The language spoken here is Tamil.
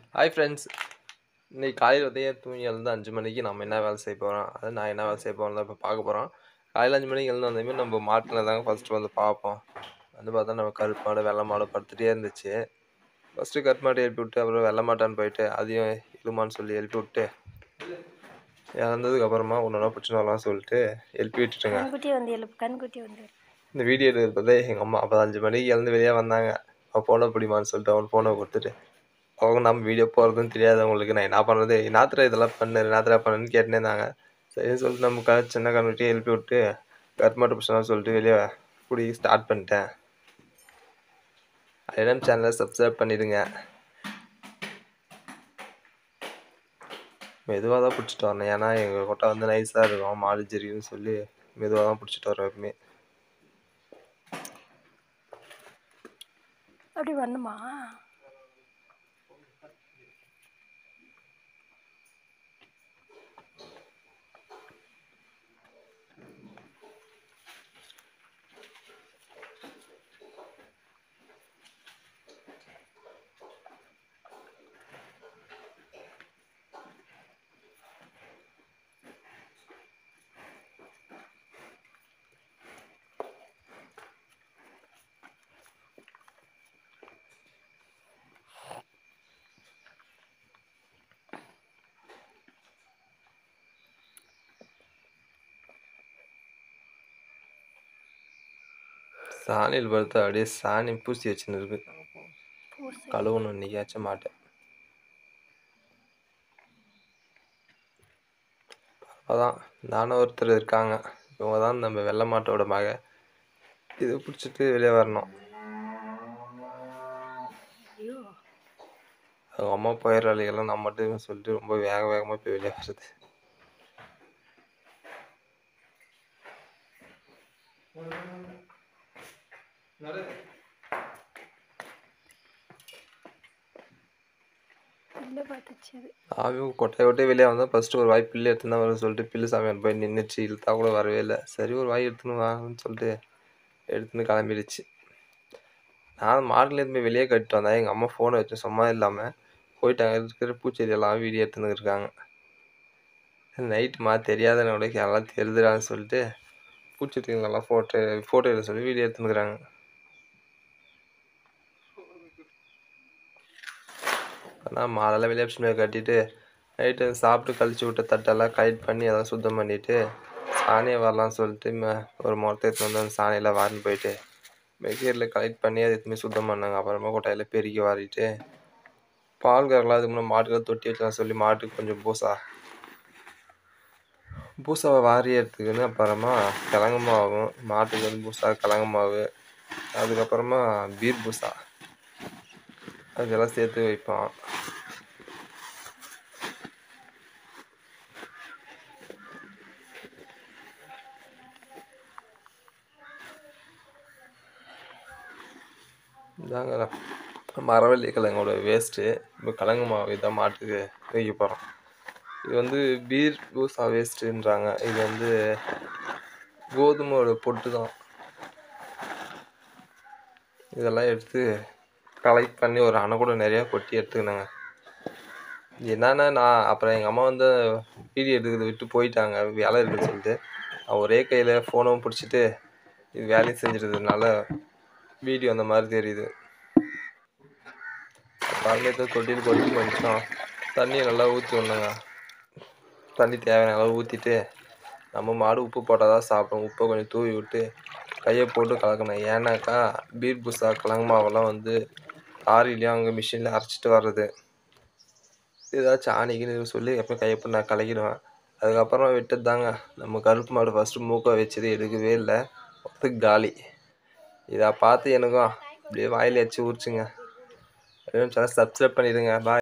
ஹாய் ஃப்ரெண்ட்ஸ் இன்னைக்கு காலையில் வந்து ஏன் தூங்கி எழுந்து அஞ்சு மணிக்கு நம்ம என்ன வேலை செய்ய போகிறோம் அது நான் என்ன வேலை செய்ய போகிறோம் இப்போ பார்க்க போகிறோம் காலையில் அஞ்சு மணிக்கு எழுந்து வந்ததுமே நம்ம மாட்டில் தாங்க ஃபஸ்ட்டு வந்து பார்ப்போம் வந்து பார்த்தா நம்ம கருப்பு மாடு வெள்ளை மாடு படுத்துகிட்டே இருந்துச்சு ஃபஸ்ட்டு கருப்பு மாடு எழுப்பி விட்டு அப்புறம் வெள்ளை மாட்டான்னு போயிட்டு அதையும் இழுமான்னு சொல்லி எழுப்பி விட்டு இறந்ததுக்கு அப்புறமா ஒன்று ஒன்றா பிடிச்சி வரலாம்னு சொல்லிட்டு எழுப்பி விட்டுட்டுங்க கண்குட்டி வந்து எழுப்பு கண்குட்டி வந்து இந்த வீடியோ எடுக்கிறதே எங்கள் அம்மா அப்போ அஞ்சு மணிக்கு எழுந்து வெளியே வந்தாங்க அவன் ஃபோனை பிடிமான்னு சொல்லிட்டு அவன் ஃபோனை கொடுத்துட்டு அவங்க நம்ம வீடியோ போகிறதுன்னு தெரியாது அவங்களுக்கு நான் என்ன பண்ணுறது நாத்திர இதெல்லாம் பண்ணு நாத்திரா பண்ணுன்னு கேட்டுனே இருந்தாங்க சரின்னு சொல்லிட்டு நம்ம க சின்ன கண்ணுட்டி எழுப்பி விட்டு கருமாட்டு பிடிச்சலாம் சொல்லிட்டு வெளியே குடி ஸ்டார்ட் பண்ணிட்டேன் ஐடம் சேனலை சப்ஸ்கிரைப் பண்ணிடுங்க மெதுவாக தான் பிடிச்சிட்டு வரணும் ஏன்னா எங்கள் கொட்டை வந்து நைஸாக இருக்கும் மாடு ஜெரிக்குன்னு சொல்லி மெதுவாக தான் பிடிச்சிட்டு வரோம் எப்பவுமே அப்படி வரணுமா சாணியில் படுத்து அப்படியே சாணி பூசி வச்சுன்னு இருக்கு பூசை கழுவணும் இன்னைக்காச்சும் மாட்டேன் அதான் நானும் ஒருத்தர் இருக்காங்க இவங்க தான் நம்ம வெள்ளை மாட்டோட மக இது பிடிச்சிட்டு வெளியே வரணும் ஐயோ அவங்க அம்மா போயிடுறாளிகள்லாம் நான் மட்டும் சொல்லிட்டு ரொம்ப வேக வேகமாக போய் வெளியே வருது இல்லை பார்த்துச்சு அது ஆவியும் கொட்டையை விட்டு வெளியே வந்தால் ஃபஸ்ட்டு ஒரு வாய் பில்லு எடுத்துன்னு தான் வரும் சொல்லிட்டு பில்லு சாமியார் போய் நின்றுச்சு இழுத்தா கூட வரவே இல்லை சரி ஒரு வாய் எடுத்துன்னு வாங்கன்னு சொல்லிட்டு எடுத்துன்னு கிளம்பிடுச்சு நான் மார்க்கில் இருந்து வெளியே கட்டிட்டு வந்தேன் எங்கள் அம்மா ஃபோனை வச்சு சும்மா இல்லாமல் போயிட்டாங்க இருக்கிற பூச்செடியெல்லாம் வீடியோ எடுத்துன்னு இருக்காங்க நைட்டுமா தெரியாதனோட எல்லாம் தெரிதுடான்னு சொல்லிட்டு பூச்செடிங்களெல்லாம் ஃபோட்டோ ஃபோட்டோ எடுக்க சொல்லி வீடியோ எடுத்துன்னுக்குறாங்க ஆனால் மாடெல்லாம் வெளியே பிடிச்சி கட்டிட்டு நைட்டு சாப்பிட்டு கழிச்சு விட்ட தட்டெல்லாம் கலெக்ட் பண்ணி அதெல்லாம் சுத்தம் பண்ணிவிட்டு சாணியை வரலாம்னு சொல்லிட்டு ம- ஒரு முறத்தை எடுத்துன்னு வந்து அந்த சாணியெல்லாம் வாரின்னு போயிட்டு மெக்கீரில் கலெக்ட் பண்ணி அதை எதுவுமே சுத்தம் பண்ணாங்க அப்புறமா கொட்டாயில் பெருக்கி வாரிட்டு பால் கறக்கலாம் அதுக்கு முன்னே மாட்டுக்கு தொட்டி வச்சலாம் சொல்லி மாட்டுக்கு கொஞ்சம் பூசா பூசாவை வாரி எடுத்துக்கின்னு அப்புறமா கிழங்கு மாவும் மாட்டுக்கு வந்து பூசா கிழங்கு மாவு அதுக்கப்புறமா பீர் பூசா அதெல்லாம் சேர்த்து வைப்போம் இதாங்க மரவள்ளி கிழங்கோட வேஸ்ட்டு இப்போ கிழங்கு மாவு இதான் மாட்டுக்கு வைக்க போகிறோம் இது வந்து பீர் பூசா வேஸ்ட்டுன்றாங்க இது வந்து கோதுமையோட பொட்டு தான் இதெல்லாம் எடுத்து கலெக்ட் பண்ணி ஒரு அணை கூட நிறையா கொட்டி எடுத்துக்கினாங்க என்னன்னா நான் அப்புறம் எங்கள் அம்மா வந்து வீடியோ எடுக்கிறத விட்டு போயிட்டாங்க வேலை இருக்குன்னு சொல்லிட்டு நான் ஒரே கையில் ஃபோனும் பிடிச்சிட்டு இது வேலையும் செஞ்சிருந்ததுனால வீடியோ அந்த மாதிரி தெரியுது பாருங்க தொட்டியில் கொட்டி கொஞ்சம் தண்ணியை நல்லா ஊற்றி விடணுங்க தண்ணி தேவையான அளவு ஊற்றிட்டு நம்ம மாடு உப்பு போட்டால் தான் சாப்பிடும் உப்பை கொஞ்சம் தூவி விட்டு கையை போட்டு கலக்கணும் ஏன்னாக்கா பீர் புசா கிழங்கு மாவெல்லாம் வந்து லாரிலையும் அங்கே மிஷினில் அரைச்சிட்டு வர்றது ஏதாச்சும் ஆணிக்குன்னு சொல்லி எப்போ கையை போட்டு நான் கலக்கிடுவேன் அதுக்கப்புறம் விட்டது தாங்க நம்ம கருப்பு மாடு ஃபஸ்ட்டு மூக்கை வச்சது எடுக்கவே இல்லை மொத்தம் காலி இதை பார்த்து எனக்கும் அப்படியே வாயில் வச்சு உரிச்சுங்க சப்ஸ்கிரைப் பண்ணிடுங்க பாய்